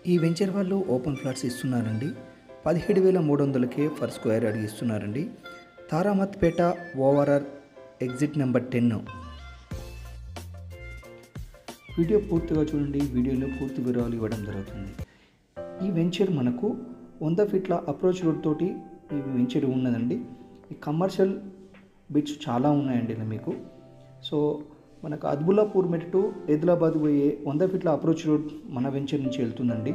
ఈ వెంచర్ వాళ్ళు open flats ఇస్తున్నారండి పదిహేడు వేల మూడు వందలకే ఫర్ స్క్వేర్ అడిగి ఇస్తున్నారండి Taramatpet overall exit number ten video పూర్తిగా చూడండి వీడియోలో పూర్తి వివరాలు ఇవ్వడం జరుగుతుంది ఈ వెంచర్ మనకు వంద ఫీట్ల అప్రోచ్ రోడ్ తోటి ఈ వెంచర్ ఉన్నదండి ఈ కమర్షియల్ బిట్స్ చాలా ఉన్నాయండి ఇలా మీకు సో మనకు అద్బుల్లాపూర్ మెట్ టు ఎదిలాబాద్ పోయే వంద ఫీట్ల అప్రోచ్ రోడ్ మన వెంచర్ నుంచి వెళ్తుందండి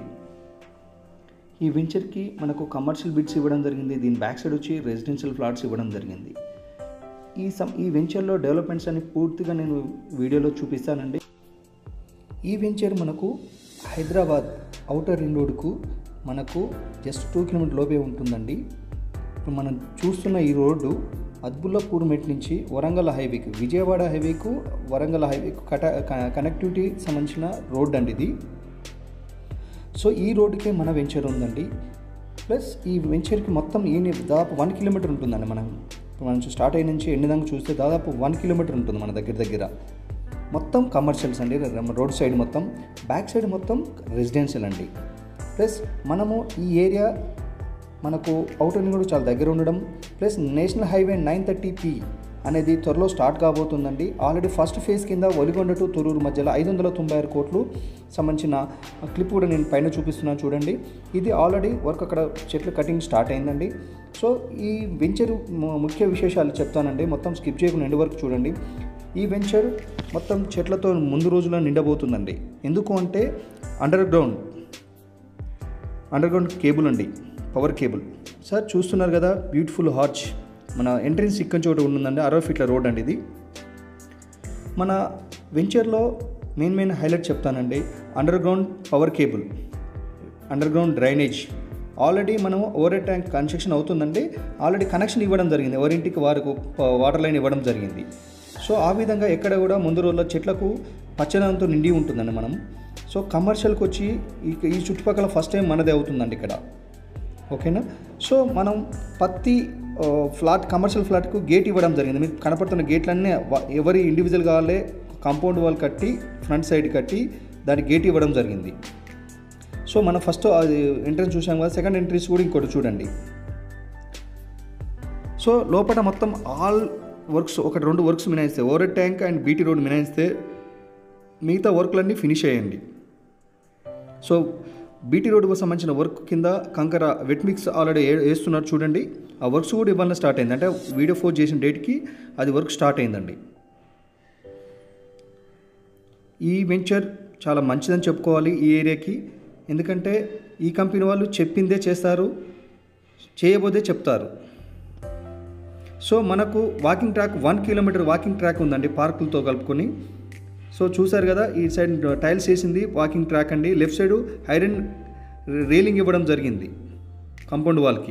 ఈ వెంచర్కి మనకు కమర్షియల్ బిట్స్ ఇవ్వడం జరిగింది దీని బ్యాక్ సైడ్ వచ్చి రెసిడెన్షియల్ ఫ్లాట్స్ ఇవ్వడం జరిగింది ఈ సం ఈ వెంచర్లో డెవలప్మెంట్స్ అని పూర్తిగా నేను వీడియోలో చూపిస్తానండి ఈ వెంచర్ మనకు హైదరాబాద్ అవుటర్ రింగ్ రోడ్కు మనకు జస్ట్ టూ కిలోమీటర్ లోపే ఉంటుందండి ఇప్పుడు మనం చూస్తున్న ఈ రోడ్డు అద్బుల్లాపూర్ మెట్ నుంచి వరంగల్ హైవేకి విజయవాడ హైవేకు వరంగల్ హైవేకు కట కనెక్టివిటీ సంబంధించిన రోడ్ అండి ఇది సో ఈ రోడ్డుకే మన వెంచర్ ఉందండి ప్లస్ ఈ వెంచర్కి మొత్తం ఈ దాదాపు వన్ కిలోమీటర్ ఉంటుందండి మనం ఇప్పుడు మనం స్టార్ట్ అయిన నుంచి ఎండ్ దాకా చూస్తే దాదాపు వన్ కిలోమీటర్ ఉంటుంది మన దగ్గర దగ్గర మొత్తం కమర్షియల్స్ అండి రోడ్ సైడ్ మొత్తం బ్యాక్ సైడ్ మొత్తం రెసిడెన్షియల్ అండి ప్లస్ మనము ఈ ఏరియా మనకు అవుటర్ రింగ్ కూడా చాలా దగ్గర ఉండడం plus national highway nine thirty P అనేది త్వరలో స్టార్ట్ కాబోతుందండి ఆల్రెడీ ఫస్ట్ ఫేజ్ కింద ఒలిగొండ టు తొరూరు మధ్యలో ఐదు వందల తొంభై ఆరు కోట్లు సంబంధించిన క్లిప్ కూడా నేను పైన చూపిస్తున్నాను చూడండి ఇది ఆల్రెడీ వర్క్ అక్కడ చెట్లు కటింగ్ స్టార్ట్ అయిందండి సో ఈ వెంచర్ ముఖ్య విశేషాలు చెప్తానండి మొత్తం స్కిప్ చేయకుండా ఎండ్ వరకు చూడండి ఈ వెంచర్ మొత్తం చెట్లతో ముందు రోజుల్లో నిండబోతుందండి ఎందుకు అంటే underground underground cable అండి పవర్ కేబుల్ సార్ చూస్తున్నారు కదా బ్యూటిఫుల్ హార్చ్ మన ఎంట్రన్స్ ఇక్కడ చోట ఉందండి అరవై ఫీట్ల రోడ్ అండి ఇది మన వెంచర్లో మెయిన్ మెయిన్ హైలైట్ చెప్తానండి underground power cable underground drainage already మనం ఓవర్ ట్యాంక్ కన్స్ట్రక్షన్ అవుతుందండి ఆల్రెడీ కనెక్షన్ ఇవ్వడం జరిగింది ఎవరింటికి వారికి వాటర్ లైన్ ఇవ్వడం జరిగింది సో ఆ విధంగా ఎక్కడ కూడా ముందు రోజుల్లో చెట్లకు పచ్చదనంతో నిండి ఉంటుందండి మనం సో కమర్షియల్కి వచ్చి ఈ ఈ చుట్టుపక్కల ఫస్ట్ టైం మనదే అవుతుందండి ఇక్కడ ఓకేనా సో మనం పత్తి ఫ్లాట్ కమర్షియల్ ఫ్లాట్కు గేట్ ఇవ్వడం జరిగింది మీకు కనపడుతున్న గేట్లన్నీ ఎవరి ఇండివిజువల్ కావాలే కాంపౌండ్ వాల్ కట్టి ఫ్రంట్ సైడ్ కట్టి దానికి గేట్ ఇవ్వడం జరిగింది సో మనం ఫస్ట్ అది ఎంట్రన్స్ చూసాం కదా సెకండ్ ఎంట్రీస్ కూడా ఇంకోటి చూడండి సో లోపల మొత్తం ఆల్ వర్క్స్ ఒకటి రెండు వర్క్స్ మినాయిస్తే over tank and BT road మినాయిస్తే మిగతా వర్క్లన్నీ ఫినిష్ అయ్యండి సో బీటీ రోడ్డుకు సంబంధించిన వర్క్ కింద కంకర వెట్ మిక్స్ ఆల్రెడీ వేస్తున్నారు చూడండి ఆ వర్క్స్ కూడా ఇవాళ స్టార్ట్ అయింది అంటే వీడియో ఫోర్ చేసిన డేట్కి అది వర్క్ స్టార్ట్ అయిందండి ఈ వెంచర్ చాలా మంచిదని చెప్పుకోవాలి ఈ ఏరియాకి ఎందుకంటే ఈ కంపెనీ వాళ్ళు చెప్పిందే చేస్తారు చేయబోదే చెప్తారు సో మనకు walking track one kilometre walking track ఉందండి పార్కులతో కలుపుకొని సో చూసారు కదా ఈ సైడ్ టైల్స్ వేసింది వాకింగ్ ట్రాక్ అండి లెఫ్ట్ సైడ్ ఐరన్ రైలింగ్ ఇవ్వడం జరిగింది కాంపౌండ్ వాల్కి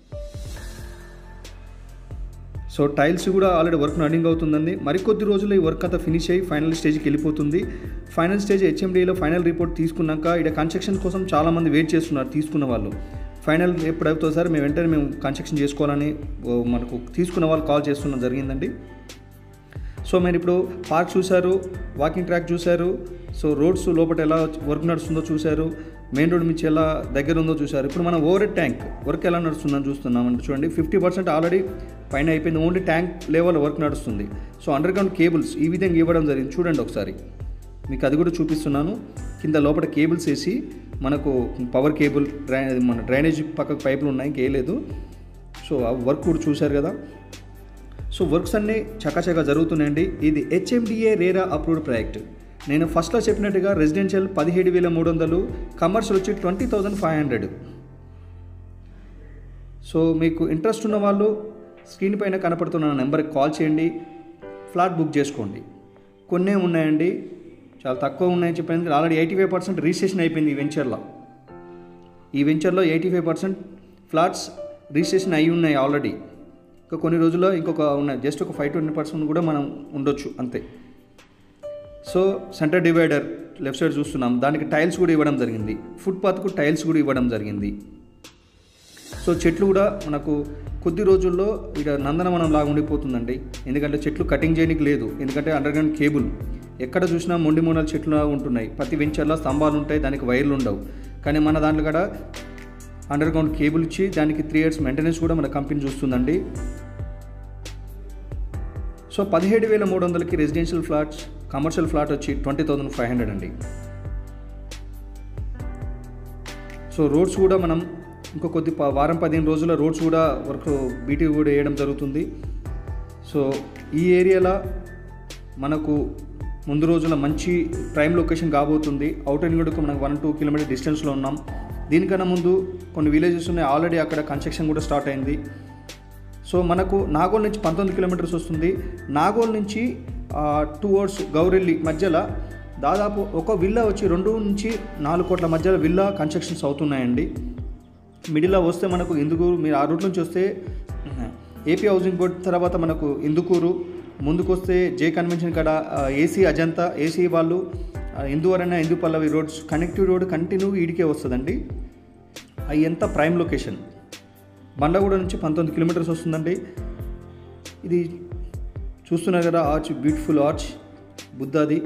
సో టైల్స్ కూడా ఆల్రెడీ వర్క్ రన్నింగ్ అవుతుందండి మరికొద్ది రోజుల్లో ఈ వర్క్ అంతా ఫినిష్ అయ్యి ఫైనల్ స్టేజ్కి వెళ్ళిపోతుంది ఫైనల్ స్టేజ్ హెచ్ఎండిలో ఫైనల్ రిపోర్ట్ తీసుకున్నాక ఇక్కడ కన్స్ట్రక్షన్ కోసం చాలామంది వెయిట్ చేస్తున్నారు తీసుకున్న వాళ్ళు ఫైనల్ ఎప్పుడు అవుతుంది సార్ మేము వెంటనే మేము కన్స్ట్రక్షన్ చేసుకోవాలని మనకు తీసుకున్న వాళ్ళు కాల్ చేస్తున్న జరిగిందండి సో మీరు ఇప్పుడు పార్క్ చూశారు వాకింగ్ ట్రాక్ చూశారు సో రోడ్స్ లోపల ఎలా వర్క్ నడుస్తుందో చూశారు మెయిన్ రోడ్ నుంచి ఎలా దగ్గర ఉందో చూశారు ఇప్పుడు మనం ఓవర్ ట్యాంక్ వర్క్ ఎలా నడుస్తుందని చూస్తున్నాం అంటే చూడండి ఫిఫ్టీ పర్సెంట్ ఆల్రెడీ పైన అయిపోయింది ఓన్లీ ట్యాంక్ లెవెల్ వర్క్ నడుస్తుంది సో అండర్ గ్రౌండ్ కేబుల్స్ ఈ విధంగా ఇవ్వడం జరిగింది చూడండి ఒకసారి మీకు అది కూడా చూపిస్తున్నాను కింద లోపల కేబుల్స్ వేసి మనకు పవర్ కేబుల్ డ్రై మన డ్రైనేజ్ పక్కకు పైపులు ఉన్నాయి ఇంకేయలేదు సో ఆ వర్క్ కూడా చూశారు కదా సో వర్క్స్ అన్నీ చకాచకా జరుగుతున్నాయండి ఇది హెచ్ఎండిఏ రేరా అప్రూవ్డ్ ప్రాజెక్ట్ నేను ఫస్ట్లో చెప్పినట్టుగా రెసిడెన్షియల్ పదిహేడు వేల మూడు వందలు కమర్షియల్ వచ్చి twenty thousand five hundred so మీకు ఇంట్రెస్ట్ ఉన్న వాళ్ళు స్క్రీన్ పైన కనపడుతున్న నెంబర్కి కాల్ చేయండి ఫ్లాట్ బుక్ చేసుకోండి కొన్నే ఉన్నాయండి చాలా తక్కువ ఉన్నాయని చెప్పాను already eighty five percent registration అయిపోయింది ఈ వెంచర్లో ఈ వెంచర్లో eighty five percent flats registration అయి ఉన్నాయి ఆల్రెడీ ఇంకా కొన్ని రోజుల్లో ఇంకొక ఉన్నాయి జస్ట్ ఒక ఫైవ్ ట్వంటీ పర్సెంట్ కూడా మనం ఉండొచ్చు అంతే so centre divider left side చూస్తున్నాం దానికి టైల్స్ కూడా ఇవ్వడం జరిగింది ఫుట్పాత్కు టైల్స్ కూడా ఇవ్వడం జరిగింది సో చెట్లు కూడా మనకు కొద్ది రోజుల్లో ఇక నందనవనం లాగా ఉండిపోతుందండి ఎందుకంటే చెట్లు కటింగ్ చేయడానికి లేదు ఎందుకంటే అండర్ గ్రౌండ్ కేబుల్ ఎక్కడ చూసినా మొండి మూనల చెట్లు ఉంటున్నాయి ప్రతి వెంచర్లో స్తంభాలు ఉంటాయి దానికి వైర్లు ఉండవు కానీ మన దాంట్లో కూడా అండర్ గ్రౌండ్ కేబుల్ ఇచ్చి దానికి త్రీ ఇయర్స్ మెయింటెనెన్స్ కూడా మన కంపెనీ చూస్తుందండి సో పదిహేడు వేల మూడు వందలకి రెసిడెన్షియల్ ఫ్లాట్స్ కమర్షియల్ ఫ్లాట్ వచ్చి ట్వంటీ థౌజండ్ ఫైవ్ హండ్రెడ్ అండి సో రోడ్స్ కూడా మనం ఇంకో కొద్ది ప- వారం పదిహేను రోజుల రోడ్స్ కూడా వర్క్ బీటీ కూడా వేయడం జరుగుతుంది సో ఈ ఏరియాలో మనకు ముందు రోజుల మంచి ప్రైమ్ లొకేషన్ కాబోతుంది అవుటర్ కూడా మనకు వన్ టూ కిలోమీటర్ డిస్టెన్స్లో ఉన్నాం దీనికన్నా ముందు కొన్ని విలేజెస్ ఉన్నాయి ఆల్రెడీ అక్కడ కన్స్ట్రక్షన్ కూడా స్టార్ట్ అయింది సో మనకు నాగోల్ నుంచి పంతొమ్మిది కిలోమీటర్స్ వస్తుంది నాగోల్ నుంచి టూ అవర్స్ గౌరెల్లి మధ్యలో దాదాపు ఒక విల్లా వచ్చి రెండు నుంచి నాలుగు కోట్ల మధ్యలో విల్లా కన్స్ట్రక్షన్స్ అవుతున్నాయండి మిడిల్లో వస్తే మనకు ఇందుకూరు మీరు ఆ రూట్ నుంచి వస్తే ఏపీ హౌసింగ్ బోర్డ్ తర్వాత మనకు ఇందుకూరు ముందుకు వస్తే జే కన్వెన్షన్ కాడ ఏసీ అజంతా ఏసీ వాళ్ళు ఆ, ఇందువరణ Indu Pallavi roads connective road continue ఈడికే వస్తుందండి అవి ఎంత ప్రైమ్ లొకేషన్ బండగూడ నుంచి పంతొమ్మిది కిలోమీటర్స్ వస్తుందండి ఇది చూస్తున్నారు కదా ఆర్చ్ బ్యూటిఫుల్ ఆర్చ్ బుద్ధాది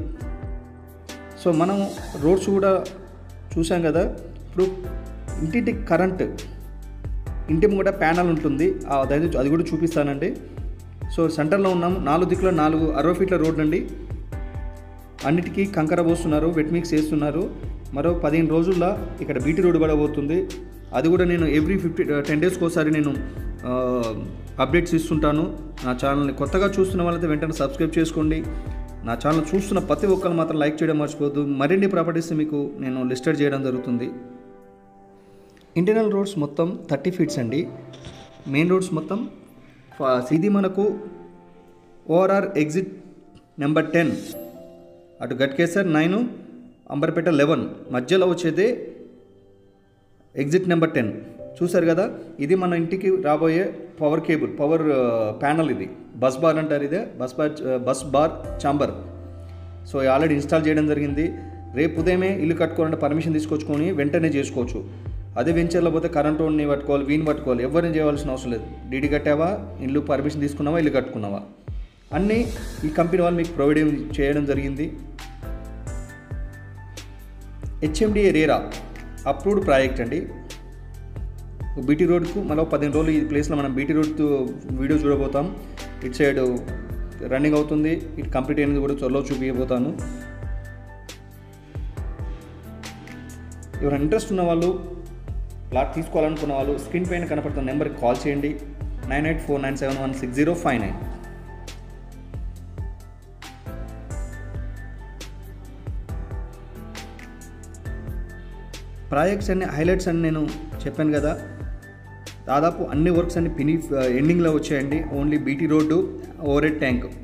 సో మనం రోడ్స్ కూడా చూసాం కదా ఇప్పుడు ఇంటింటి కరెంట్ ఇంటి ముంగట ప్యానల్ ఉంటుంది ఆ దయచేసి అది కూడా చూపిస్తానండి సో సెంటర్లో ఉన్నాం నాలుగు దిక్కుల నాలుగు అరవై ఫీట్ల రోడ్ అండి అన్నిటికీ కంకర పోస్తున్నారు వెట్ మిక్స్ వేస్తున్నారు మరో పదిహేను రోజుల్లో ఇక్కడ బీటీ రోడ్డు పడబోతుంది అది కూడా నేను ఎవ్రీ ఫిఫ్టీ టెన్ డేస్కి ఒకసారి నేను ఆ, అప్డేట్స్ ఇస్తుంటాను నా ఛానల్ని కొత్తగా చూస్తున్న వాళ్ళైతే వెంటనే సబ్స్క్రైబ్ చేసుకోండి నా ఛానల్ చూస్తున్న ప్రతి ఒక్కరు మాత్రం లైక్ చేయడం మర్చిపోవద్దు మరిన్ని ప్రాపర్టీస్ మీకు నేను లిస్టెడ్ చేయడం జరుగుతుంది ఇంటర్నల్ రోడ్స్ మొత్తం థర్టీ ఫీట్స్ అండి మెయిన్ రోడ్స్ మొత్తం ఫ- ఇది మనకు ఓఆర్ఆర్ ఎగ్జిట్ నెంబర్ టెన్ అటు గట్కేసర్ నైన్ అంబర్పేట లెవెన్ మధ్యలో వచ్చేది ఎగ్జిట్ నెంబర్ టెన్ చూసారు కదా ఇది మన ఇంటికి రాబోయే పవర్ కేబుల్ పవర్ ప్యానల్ ఇది బస్ బార్ అంటారు ఇదే bus bar bus bar chamber so already install చేయడం జరిగింది రేపు ఉదయమే ఇల్లు కట్టుకోవాలంటే పర్మిషన్ తీసుకొచ్చుకొని వెంటనే చేసుకోవచ్చు అదే వెంచర్లో పోతే కరెంట్ వాడిని పట్టుకోవాలి వీని పట్టుకోవాలి ఎవరిని చేయవలసిన అవసరం లేదు డీడీ కట్టావా ఇల్లు పర్మిషన్ తీసుకున్నావా ఇల్లు కట్టుకున్నావా అన్నీ ఈ కంపెనీ వాళ్ళు మీకు ప్రొవైడ్ చేయడం జరిగింది హెచ్ఎండిఏ రేరా అప్రూవ్డ్ ప్రాజెక్ట్ అండి బీటీ రోడ్కు మరో పదిహేను రోజులు ఈ ప్లేస్లో మనం బీటీ రోడ్ వీడియో చూడబోతాం ఇటు సైడ్ రన్నింగ్ అవుతుంది ఇటు కంప్లీట్ అయినది కూడా త్వరలో చూపించబోతాను ఎవరైనా ఇంట్రెస్ట్ ఉన్న వాళ్ళు ప్లాట్ తీసుకోవాలనుకున్న వాళ్ళు స్క్రీన్ పైన కనపడుతున్న నెంబర్కి కాల్ చేయండి nine eight four nine seven one six zero five nine projects అన్ని హైలైట్స్ అని నేను చెప్పాను కదా దాదాపు అన్ని వర్క్స్ అన్ని ఫిని ఎండింగ్లో వచ్చాయండి only BT road overhead tank